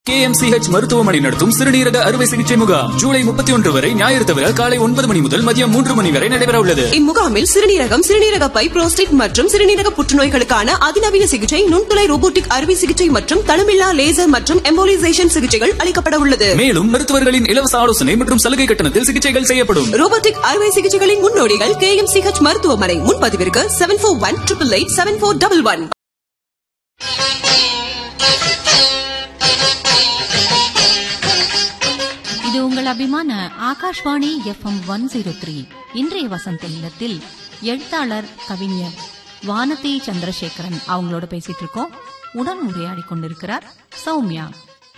KMCH மருத்துவமனை நடத்தும் சிறுநீரக அறுவை சிகிச்சை முகாம் ஜூலை முப்பத்தி ஒன்று வரை ஞாயிறு தவிர காலை ஒன்பது மணி முதல் மதியம் மூன்று மணி வரை நடைபெற உள்ளது இம்முகாமில் சிறுநீரகம் சிறுநீரக பை புரோஸ்டேட் மற்றும் சிறுநீரக புற்றுநோய்களுக்கான அதிநவீன சிகிச்சை நுண்துளை ரோபோட்டிக் அறுவை சிகிச்சை மற்றும் தளமில்லா லேசர் மற்றும் எம்போலிசேஷன் சிகிச்சைகள் அளிக்கப்பட உள்ளது மேலும் மருத்துவர்களின் இலவச ஆலோசனை மற்றும் சலுகை கட்டணத்தில் சிகிச்சைகள் செய்யப்படும் ரோபோட்டிக் அறுவை சிகிச்சைகளின் முன்னோடிகள் கே எம் சிஹெச் மருத்துவமனை முன்பதிவிற்கு seven four one triple eight seven four double one இது உங்கள் அபிமான Akashvani FM one zero three இன்றைய வசந்த இல்லத்தில் எழுத்தாளர் கவிஞர் வானதி சந்திரசேகரன் அவங்களோட பேசிட்டு இருக்கோம் உடன் உரையாடி கொண்டிருக்கிறார் சௌமியா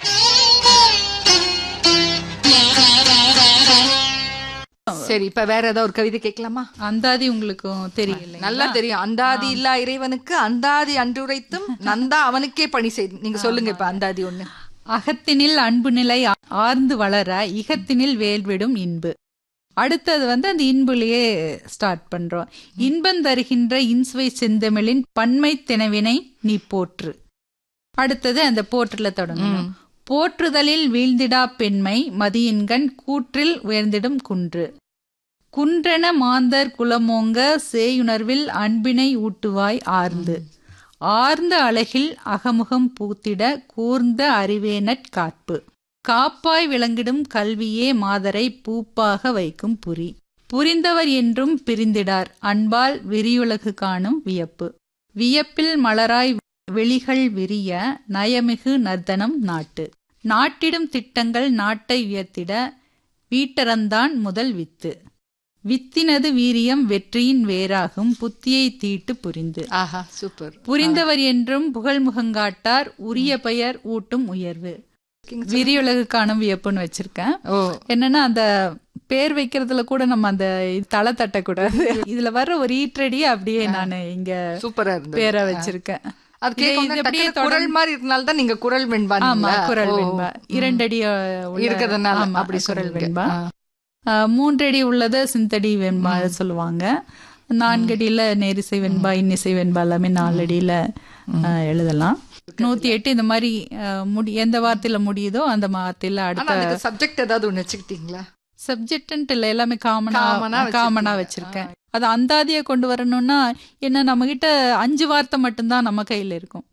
சரி இப்ப வேற ஏதாவது ஒரு கவிதை கேட்கலாமா அந்தாதி உங்களுக்கும் தெரியல நல்லா தெரியும் அந்தாதி இல்லா இறைவனுக்கு அந்தாதி அன்றுரைத்தும் நந்தா அவனுக்கே பணி செய்து நீங்க சொல்லுங்க இப்ப அந்தாதி ஒண்ணு அகத்தினில் அன்பு நிலை ஆ- ஆர்ந்து வளர இகத்தினில் வேல்விடும் இன்பு அடுத்தது வந்து அந்த இன்புலயே ஸ்டார்ட் பண்றோம் இன்பம் தருகின்ற இன்சுவை செந்தமிழின் பன்மை தினவினை நீ போற்று அடுத்தது அந்த போற்றுல தொடங்கணும் போற்றுதலில் வீழ்ந்திடா பெண்மை மதியின்கண் கூற்றில் உயர்ந்திடும் குன்று குன்றென மாந்தர் குலமோங்க சேயுணர்வில் அன்பினை ஊட்டுவாய் ஆர்ந்து ஆர்ந்த அழகில் அகமுகம் பூத்திட கூர்ந்த அறிவேனற் காப்பு காப்பாய் விளங்கிடும் கல்வியே மாதரை பூப்பாக வைக்கும் புரி புரிந்தவர் என்றும் பிரிந்திடார் அன்பால் விரியுலகு காணும் வியப்பு வியப்பில் மலராய் வெளிகள் விரிய நயமிகு நர்தனம் நாட்டு நாட்டிடும் திட்டங்கள் நாட்டை உயர்த்திட வீட்டறந்தான் முதல் வித்து வித்தினது வீரியம் வெற்றியின் வேறாகும் புத்தியை தீட்டு புரிந்து ஆஹா சூப்பர் புரிந்தவர் என்றும் புகழ்முகங்காட்டார் உரிய பெயர் ஊட்டும் உயர்வு விரியுலகு காணும் வியப்புன்னு வச்சிருக்கேன் ஓ என்னன்னா அந்த பேர் வைக்கிறதுல கூட நம்ம அந்த தலை தட்டக்கூடாது இதுல வர்ற ஒரு ஈற்றடி அப்படியே நான் இங்க சூப்பரா இருந்தது பேரை வச்சிருக்கேன் அது இது- கேட்க இது அப்படியே குரல் மாதிரி இருந்தால்தான் தான் நீங்க குரல் வெண்பா ஆமா குரல் வெண்பா இரண்டடி அஹ், உள்ள- இருக்கிறதுனால ஆமா, அப்படி குரல் சொல்றீங்க. வெண்பா ஆ. அஹ், மூன்றடி உள்ளத சிந்தடி வெண்பா சொல்லுவாங்க நான்கடியில நேரிசை வெண்பா இன்னிசை வெண்பா எல்லாமே நாலடியில அஹ், எழுதலாம் நூத்தி எட்டு இந்த மாதிரி அஹ், முடி எந்த வார்த்தையில முடியுதோ அந்த வார்த்தையில ஆனா அடுத்த அதுக்கு சப்ஜெக்ட் ஏதாவது ஒண்ணு வச்சுக்கிட்டீங்களா சப்ஜெக்ட் இல்ல எல்லாமே காமனா Common-ஆ காமனா வச்சிருக்கீங்க. வச்சிருக்கேன் அது அந்தாதிய கொண்டு வரணும்னா என்ன நம்ம கிட்ட அஞ்சு வார்த்தை மட்டும்தான் நம்ம கையில இருக்கும்